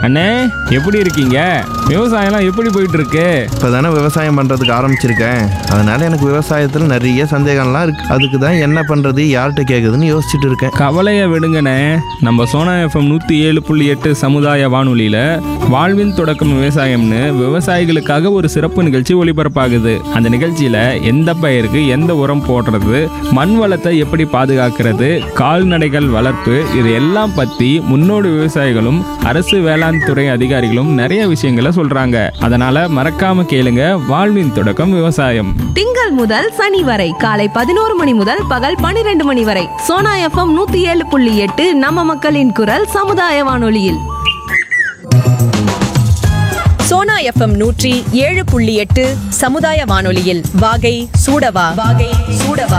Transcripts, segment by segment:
அண்ணே எப்படி இருக்கீங்க விவசாயம்லாம் எப்படி போயிட்டு இருக்கு இப்போ தானே விவசாயம் பண்ணுறதுக்கு ஆரம்பிச்சிருக்கேன் அதனால் எனக்கு விவசாயத்தில் நிறைய சந்தேகம்லாம் இருக்குது அதுக்கு தான் என்ன பண்ணுறது யார்கிட்ட கேட்குதுன்னு யோசிச்சுட்டு இருக்கேன் கவலையை விடுங்கண்ணே நம்ம சோனா எஃப்எம் நூற்றி ஏழு புள்ளி எட்டு சமுதாய வானொலியில் வாழ்வின் தொடக்கம் விவசாயம்னு விவசாயிகளுக்காக ஒரு சிறப்பு நிகழ்ச்சி ஒளிபரப்பாகுது அந்த நிகழ்ச்சியில் எந்த பயிருக்கு எந்த உரம் போடுறது மண் வளத்தை எப்படி பாதுகாக்கிறது கால்நடைகள் வளர்ப்பு இது எல்லாம் பற்றி முன்னோடி விவசாயிகளும் அரசு வேளாண் துறை அதிகாரிகளும் நிறைய விஷயங்களை சொல்கிறாங்க அதனால் மறக்காம கேளுங்க வாழ்வின் தொடக்கம் விவசாயம் திங்கள் முதல் சனி வரை காலை பதினோரு மணி முதல் பகல் பனிரெண்டு மணி வரை சோனா எஃப்எம் நூத்தி ஏழு புள்ளி எட்டு நம்ம மக்களின் குரல் சமுதாய வானொலியில் சோனா எஃப்எம் நூற்றி ஏழு புள்ளி எட்டு சமுதாய வானொலியில் வாகை சூடவா வாகை சூடவா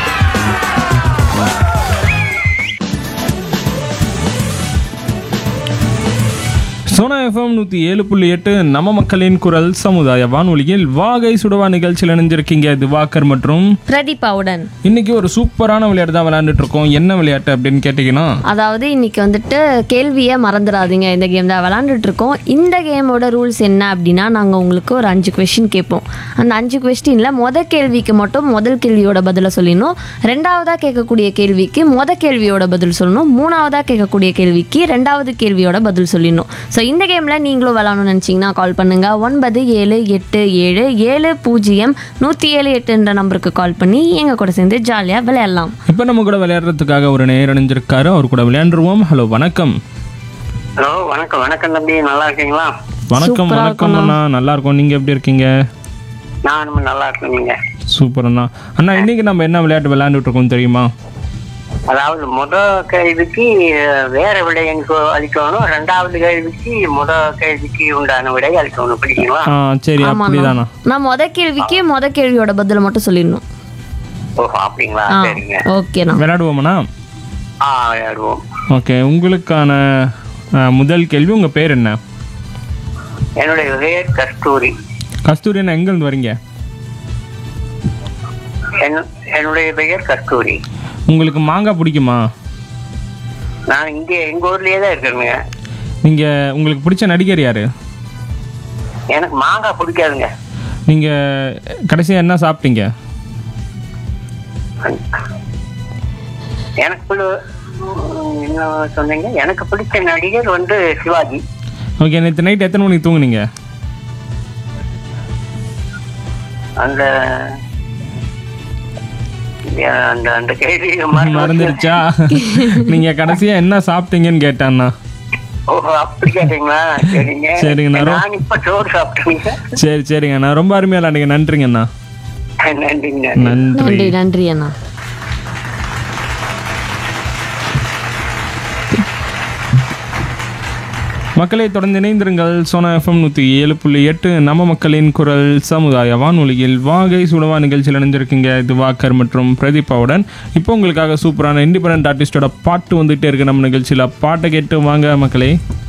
சோனா எஃப்எம் நூற்றி ஏழு புள்ளி எட்டு நம்ம மக்களின் குரல் சமுதாய வானொலியில் வாகை சுடவா நிகழ்ச்சியில் இணைஞ்சிருக்கீங்க திவாகர் மற்றும் பிரதீபாவுடன் இன்னைக்கு ஒரு சூப்பரான விளையாட்டு தான் விளையாண்டுட்டு இருக்கோம் என்ன விளையாட்டு அப்படின்னு கேட்டிங்கன்னா அதாவது இன்னைக்கு வந்துட்டு கேள்வியை மறந்துடாதீங்க இந்த கேம் தான் விளாண்டுட்டு இருக்கோம் இந்த கேமோட ரூல்ஸ் என்ன அப்படின்னா நாங்கள் உங்களுக்கு ஒரு அஞ்சு கொஸ்டின் கேட்போம் அந்த அஞ்சு கொஸ்டினில் மொதல் கேள்விக்கு மட்டும் முதல் கேள்வியோட பதிலை சொல்லணும் ரெண்டாவதாக கேட்கக்கூடிய கேள்விக்கு மொத கேள்வியோட பதில் சொல்லணும் மூணாவதாக கேட்கக்கூடிய கேள்விக்கு ரெண்டாவது கேள்வியோட பதில் சொல்லணும் ஸோ இந்த கேமில் நீங்களும் விளாடணும்னு நினச்சிங்கன்னா கால் பண்ணுங்கள் ஒன்பது ஏழு எட்டு ஏழு ஏழு பூஜ்ஜியம் நூற்றி ஏழு எட்டுன்ற நம்பருக்கு கால் பண்ணி எங்கள் கூட சேர்ந்து ஜாலியாக விளையாடலாம் இப்போ நம்ம கூட விளையாடுறதுக்காக ஒரு நேர் இணைஞ்சிருக்காரு அவர் கூட விளையாண்டுருவோம் ஹலோ வணக்கம் ஹலோ வணக்கம் வணக்கம் தம்பி நல்லா இருக்கீங்களா வணக்கம் சூப்பரா வணக்கம் அண்ணா நல்லா இருக்கோம் நீங்கள் எப்படி இருக்கீங்க நான் ரொம்ப நல்லா இருக்கேன் நீங்க சூப்பர் அண்ணா அண்ணா இன்னைக்கு நம்ம என்ன விளையாட்டு விளையாண்டுட்டு இருக்கோம் தெரியுமா அதாவது முத கேள்விக்கு அஹ், வேற விடை எனக்கு அளிக்கணும் ரெண்டாவது கேள்விக்கு முத கேள்விக்கு உண்டான விடை அளிக்கணும் பிடிக்குங்களா ஆ சரி ஆமாண்ணா அப்படிதாண்ணா நான் முத கேள்விக்கு முத கேள்வியோட பதில மட்டும் சொல்லிடணும் ஓஹோ அப்படிங்களா ஆ சரிங்க ஓகேண்ணா விளையாடுவோம்ண்ணா ஆ விளையாடுவோம் ஓகே உங்களுக்கான ஆ, முதல் கேள்வி உங்கள் பேர் என்ன என்னுடைய பேர் கஸ்தூரி கஸ்தூரி அண்ணா எங்கேருந்து வரீங்க என்- என்னுடைய பெயர் கஸ்தூரி உங்களுக்கு மாங்காய் பிடிக்குமா நான் இங்க எங்க ஊர்லயே தான் இருக்கேங்க நீங்கள் உங்களுக்கு பிடிச்ச நடிகர் யார் எனக்கு மாங்காய் பிடிக்காதுங்க நீங்கள் கடைசியாக என்ன சாப்பிட்டீங்க எனக்கு பிடி- உம், என்ன சொன்னீங்க எனக்கு பிடிச்ச நடிகர் வந்து சிவாஜி ஓகே நேற்று நைட் எத்தனை மணிக்கு தூங்குனீங்க அந்த அந்த அந்த கேள்வி மறந்துடுச்சா நீங்கள் கடைசியாக என்ன சாப்பிட்டீங்கன்னு கேட்டாண்ணா ஓஹோ அப்படி கேட்டீங்களா சரிங்க சரிங்க, நான் ரொ- நான் இப்ப சோறு சாப்பிட்டேங்க சரி சரிங்க அண்ணா ரொம்ப அருமையாக விளாண்டுங்க நன்றிங்கண்ணா நன்றிங்க நன்றி நன்றி நன்றி அண்ணா மக்களை தொடர்ந்து இணைந்திருங்கள் சோனா எஃப்எம் நூற்றி ஏழு புள்ளி எட்டு நம்ம மக்களின் குரல் சமுதாய வானொலியில் வாகை சுடவா நிகழ்ச்சியில் இணைஞ்சிருக்கீங்க திவாகர் மற்றும் பிரதீபாவுடன் இப்போ உங்களுக்காக சூப்பரான இண்டிபெண்ட் ஆர்டிஸ்டோட பாட்டு வந்துகிட்டே இருக்கு நம்ம நிகழ்ச்சியில் பாட்டை கேட்டு வாங்க மக்களே